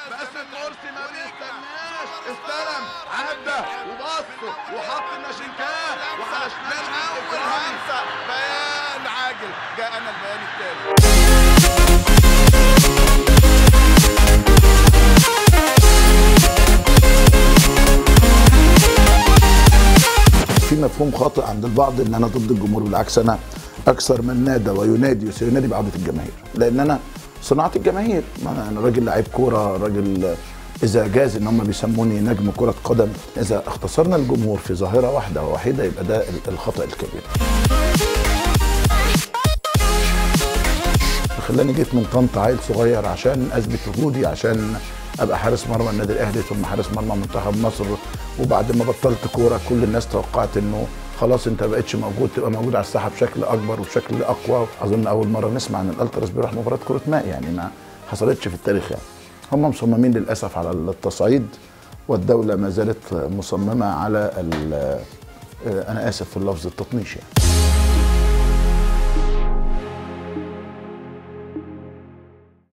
بس المرسي ما بيستناش استلم عدى وبص وحط الناشنكاه وحلشناش من اول الإكرامي. همسه بيان عاجل جاءنا البيان التالي في مفهوم خاطئ عند البعض ان انا ضد الجمهور بالعكس انا اكثر من نادى وينادي وسينادي بعوده الجماهير لان انا صناعه الجماهير ما انا أنا راجل لعيب كوره راجل اذا جاز ان هم بيسموني نجم كره قدم اذا اختصرنا الجمهور في ظاهره واحده ووحيده يبقى ده ال- الخطا الكبير خلاني جيت من طنطا عيل صغير عشان اثبت وجودي عشان ابقى حارس مرمى النادي الاهلي ثم حارس مرمى منتخب مصر وبعد ما بطلت كوره كل الناس توقعت انه خلاص انت ما بقتش موجود تبقى موجود على الساحه بشكل اكبر وبشكل اقوى اظن اول مره نسمع ان الالتراس بيروح مباراه كره ماء يعني ما حصلتش في التاريخ يعني هم مصممين للاسف على التصعيد والدوله ما زالت مصممه على ال- انا اسف في اللفظ التطنيش يعني